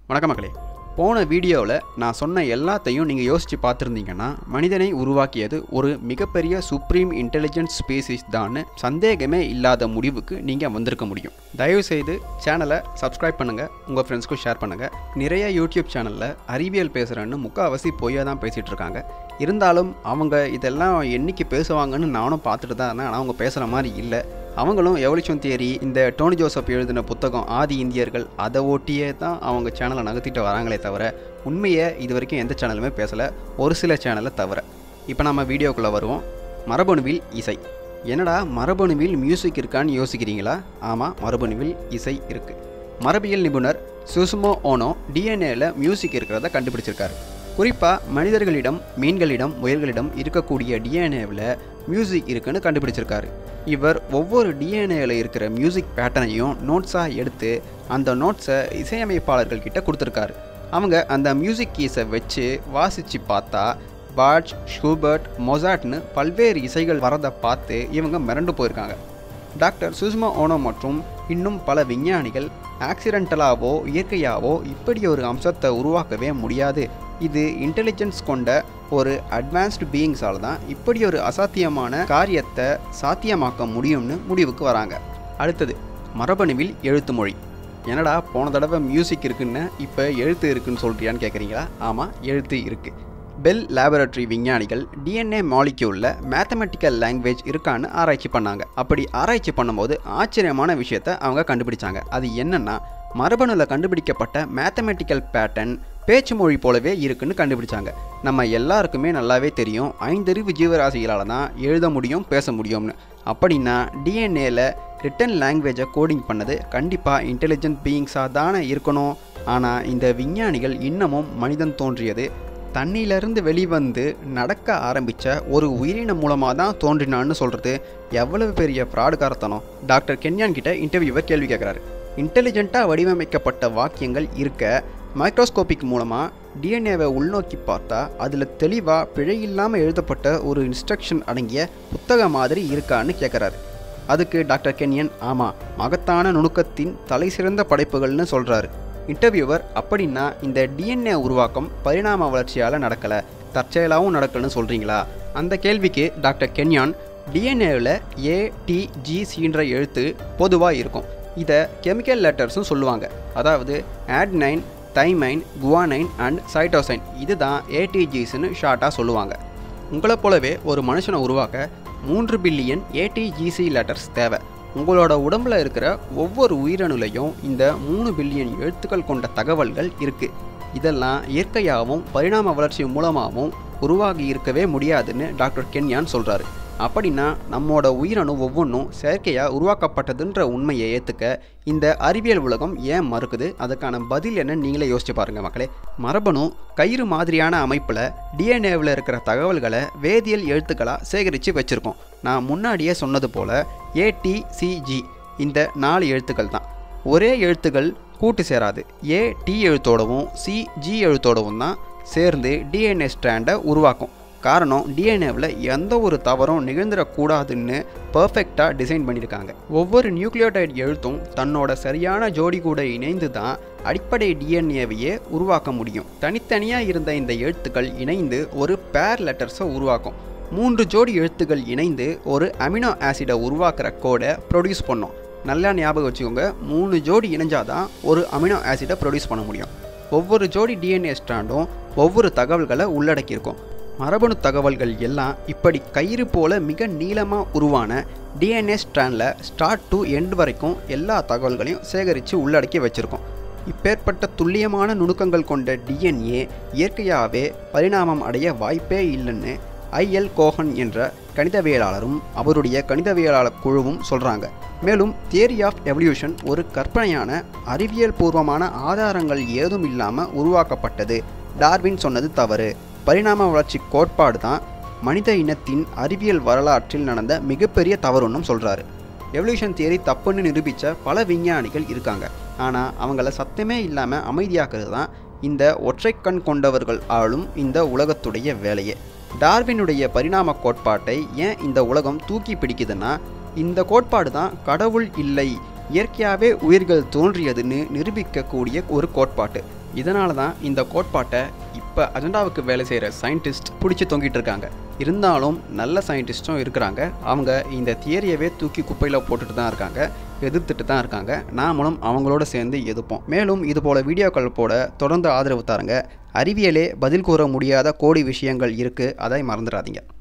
வணக்கம் மக்களே போன வீடியோவில் நான் சொன்ன எல்லாத்தையும் நீங்கள் யோசித்து பார்த்துருந்தீங்கன்னா மனிதனை உருவாக்கியது ஒரு மிகப்பெரிய சுப்ரீம் இன்டெலிஜென்ஸ் ஸ்பீசிஸ் தான் சந்தேகமே இல்லாத முடிவுக்கு நீங்கள் வந்திருக்க முடியும் தயவுசெய்து சேனலை சப்ஸ்கிரைப் பண்ணுங்கள் உங்கள் ஃப்ரெண்ட்ஸ்க்கும் ஷேர் பண்ணுங்கள் நிறைய யூடியூப் சேனலில் அறிவியல் பேசுகிறேன்னு முக்கால்வாசி பொய்யா தான் பேசிகிட்டு இருக்காங்க இருந்தாலும் அவங்க இதெல்லாம் என்னைக்கு பேசுவாங்கன்னு நானும் பார்த்துட்டு தான் இருந்தேன் ஆனால் அவங்க பேசுகிற மாதிரி இல்லை அவங்களும் எவலியூஷன் தியரி இந்த டோனி ஜோசப் எழுதின புத்தகம் ஆதி இந்தியர்கள் அதை ஓட்டியே தான் அவங்க சேனலை நகர்த்திட்டு வராங்களே தவிர உண்மையை இது வரைக்கும் எந்த சேனலுமே பேசலை ஒரு சில சேனலை தவிர இப்போ நம்ம வீடியோக்குள்ளே வருவோம் மரபணுவில் இசை என்னடா மரபணுவில் மியூசிக் இருக்கான்னு யோசிக்கிறீங்களா ஆமாம் மரபணுவில் இசை இருக்குது மரபியல் நிபுணர் சுசுமோ ஓனோ டிஎன்ஏல மியூசிக் இருக்கிறத கண்டுபிடிச்சிருக்காரு குறிப்பாக மனிதர்களிடம் மீன்களிடம் முயல்களிடம் இருக்கக்கூடிய டிஎன்ஏவில் மியூசிக் இருக்குன்னு கண்டுபிடிச்சிருக்காரு இவர் ஒவ்வொரு டிஎன்ஏல இருக்கிற மியூசிக் பேட்டர்னையும் நோட்ஸாக எடுத்து அந்த நோட்ஸை இசையமைப்பாளர்கள் கிட்ட கொடுத்துருக்காரு அவங்க அந்த மியூசிக் கீஸை வச்சு வாசித்து பார்த்தா பாட்ச் ஷூபர்ட் மொசாட்னு பல்வேறு இசைகள் வரதை பார்த்து இவங்க மிரண்டு போயிருக்காங்க டாக்டர் சுஷ்மா ஓனோ மற்றும் இன்னும் பல விஞ்ஞானிகள் ஆக்சிடென்டலாவோ இயற்கையாவோ இப்படி ஒரு அம்சத்தை உருவாக்கவே முடியாது இது இன்டெலிஜென்ஸ் கொண்ட ஒரு அட்வான்ஸ்டு பீயிங்ஸால் தான் இப்படி ஒரு அசாத்தியமான காரியத்தை சாத்தியமாக்க முடியும்னு முடிவுக்கு வராங்க அடுத்தது மரபணுவில் எழுத்து மொழி என்னடா போன தடவை மியூசிக் இருக்குன்னு இப்போ எழுத்து இருக்குன்னு சொல்கிறியான்னு கேட்குறீங்களா ஆமாம் எழுத்து இருக்குது பெல் லேபரட்டரி விஞ்ஞானிகள் டிஎன்ஏ மாலிக்யூலில் மேத்தமெட்டிக்கல் லாங்குவேஜ் இருக்கான்னு ஆராய்ச்சி பண்ணாங்க அப்படி ஆராய்ச்சி பண்ணும்போது ஆச்சரியமான விஷயத்தை அவங்க கண்டுபிடிச்சாங்க அது என்னன்னா மரபணுவில் கண்டுபிடிக்கப்பட்ட மேத்தமெட்டிக்கல் பேட்டர்ன் பேச்சு மொழி போலவே இருக்குன்னு கண்டுபிடிச்சாங்க நம்ம எல்லாருக்குமே நல்லாவே தெரியும் ஐந்தறிவு ஜீவராசிகளால் தான் எழுத முடியும் பேச முடியும்னு அப்படின்னா டிஎன்ஏல ரிட்டன் லாங்குவேஜை கோடிங் பண்ணது கண்டிப்பாக இன்டெலிஜென்ட் பீயிங்ஸாக தானே இருக்கணும் ஆனால் இந்த விஞ்ஞானிகள் இன்னமும் மனிதன் தோன்றியது தண்ணியிலிருந்து வெளிவந்து நடக்க ஆரம்பித்த ஒரு உயிரினம் மூலமாக தான் தோன்றினான்னு சொல்கிறது எவ்வளவு பெரிய ஃப்ராடுகாரத்தனம் டாக்டர் கென்யான் கிட்ட இன்டர்வியூவர் கேள்வி கேட்குறாரு இன்டெலிஜென்ட்டாக வடிவமைக்கப்பட்ட வாக்கியங்கள் இருக்க மைக்ரோஸ்கோபிக் மூலமாக டிஎன்ஏவை உள்நோக்கி பார்த்தா அதில் தெளிவாக பிழை இல்லாமல் எழுதப்பட்ட ஒரு இன்ஸ்ட்ரக்ஷன் அடங்கிய புத்தக மாதிரி இருக்கான்னு கேட்குறாரு அதுக்கு டாக்டர் கென்யன் ஆமாம் மகத்தான நுணுக்கத்தின் தலை சிறந்த படைப்புகள்னு சொல்கிறாரு இன்டர்வியூவர் அப்படின்னா இந்த டிஎன்ஏ உருவாக்கம் பரிணாம வளர்ச்சியால் நடக்கலை தற்செயலாகவும் நடக்கலன்னு சொல்கிறீங்களா அந்த கேள்விக்கு டாக்டர் கென்யான் டிஎன்ஏவில் ஏடிஜிசின்ற எழுத்து பொதுவாக இருக்கும் இதை கெமிக்கல் லெட்டர்ஸும் சொல்லுவாங்க அதாவது adenine thymine guanine and cytosine இதுதான் ஏடிஜிஸ்னு ஷார்ட்டாக சொல்லுவாங்க உங்களை போலவே ஒரு மனுஷனை உருவாக்க மூன்று பில்லியன் ஏடிஜிசி லெட்டர்ஸ் தேவை உங்களோட உடம்புல இருக்கிற ஒவ்வொரு உயிரணுலையும் இந்த மூணு பில்லியன் எழுத்துக்கள் கொண்ட தகவல்கள் இருக்குது இதெல்லாம் இயற்கையாகவும் பரிணாம வளர்ச்சி மூலமாகவும் உருவாகி இருக்கவே முடியாதுன்னு டாக்டர் கென்யான் சொல்கிறாரு அப்படின்னா நம்மோட உயிரணு ஒவ்வொன்றும் செயற்கையாக உருவாக்கப்பட்டதுன்ற உண்மையை ஏற்றுக்க இந்த அறிவியல் உலகம் ஏன் மறுக்குது அதுக்கான பதில் என்ன நீங்களே யோசிச்சு பாருங்கள் மக்களே மரபணு கயிறு மாதிரியான அமைப்பில் டிஎன்ஏவில் இருக்கிற தகவல்களை வேதியியல் எழுத்துக்களாக சேகரித்து வச்சுருக்கோம் நான் முன்னாடியே சொன்னது போல் ஏடிசிஜி இந்த நாலு எழுத்துக்கள் தான் ஒரே எழுத்துக்கள் கூட்டு சேராது ஏ டி எழுத்தோடவும் சி ஜி எழுத்தோடவும் தான் சேர்ந்து டிஎன்ஏ ஸ்ட்ராண்டை உருவாக்கும் காரணம் டிஎன்ஏவில் எந்த ஒரு தவறும் நிகழ்ந்துடக்கூடாதுன்னு பர்ஃபெக்டாக டிசைன் பண்ணியிருக்காங்க ஒவ்வொரு நியூக்ளியோடைட் எழுத்தும் தன்னோட சரியான ஜோடி கூட இணைந்து தான் அடிப்படை டிஎன்ஏவையே உருவாக்க முடியும் தனித்தனியாக இருந்த இந்த எழுத்துக்கள் இணைந்து ஒரு பேர் லெட்டர்ஸை உருவாக்கும் மூன்று ஜோடி எழுத்துக்கள் இணைந்து ஒரு அமினோ ஆசிடை உருவாக்குற கோடை ப்ரொடியூஸ் பண்ணும் நல்லா ஞாபகம் வச்சுக்கோங்க மூணு ஜோடி இணைஞ்சாதான் ஒரு அமினோ ஆசிடை ப்ரொடியூஸ் பண்ண முடியும் ஒவ்வொரு ஜோடி டிஎன்ஏ ஸ்ட்ராண்டும் ஒவ்வொரு தகவல்களை உள்ளடக்கியிருக்கும் மரபணு தகவல்கள் எல்லாம் இப்படி கயிறு போல மிக நீளமாக உருவான டிஎன்ஏ ஸ்ட்ராண்டில் ஸ்டார்ட் டு எண்ட் வரைக்கும் எல்லா தகவல்களையும் சேகரித்து உள்ளடக்கி வச்சுருக்கோம் இப்பேற்பட்ட துல்லியமான நுணுக்கங்கள் கொண்ட டிஎன்ஏ இயற்கையாகவே பரிணாமம் அடைய வாய்ப்பே இல்லைன்னு ஐஎல் கோஹன் என்ற கணிதவியலாளரும் அவருடைய கணிதவியலாளர் குழுவும் சொல்கிறாங்க மேலும் தியரி ஆஃப் எவல்யூஷன் ஒரு கற்பனையான அறிவியல் பூர்வமான ஆதாரங்கள் ஏதும் இல்லாமல் உருவாக்கப்பட்டது டார்வின் சொன்னது தவறு பரிணாம வளர்ச்சி கோட்பாடு தான் மனித இனத்தின் அறிவியல் வரலாற்றில் நடந்த மிகப்பெரிய தவறுன்னும் சொல்கிறாரு எவல்யூஷன் தியரி தப்புன்னு நிரூபித்த பல விஞ்ஞானிகள் இருக்காங்க ஆனால் அவங்கள சத்தமே இல்லாமல் அமைதியாக்குறது தான் இந்த ஒற்றைக்கண் கொண்டவர்கள் ஆளும் இந்த உலகத்துடைய வேலையே டார்வினுடைய பரிணாம கோட்பாட்டை ஏன் இந்த உலகம் தூக்கி பிடிக்குதுன்னா இந்த கோட்பாடு தான் கடவுள் இல்லை இயற்கையாகவே உயிர்கள் தோன்றியதுன்னு நிரூபிக்கக்கூடிய ஒரு கோட்பாட்டு இதனால தான் இந்த கோட்பாட்டை இப்போ அஜெண்டாவுக்கு வேலை செய்கிற சயின்டிஸ்ட் பிடிச்சி தொங்கிட்டு இருக்காங்க இருந்தாலும் நல்ல சயின்டிஸ்ட்டும் இருக்கிறாங்க அவங்க இந்த தியரியவே தூக்கி குப்பையில் போட்டுட்டு தான் இருக்காங்க எதிர்த்துட்டு தான் இருக்காங்க நாமளும் அவங்களோட சேர்ந்து எதிர்ப்போம் மேலும் இது போல வீடியோக்கள் போட தொடர்ந்து ஆதரவு தாருங்க அறிவியலே பதில் கூற முடியாத கோடி விஷயங்கள் இருக்குது அதை மறந்துடாதீங்க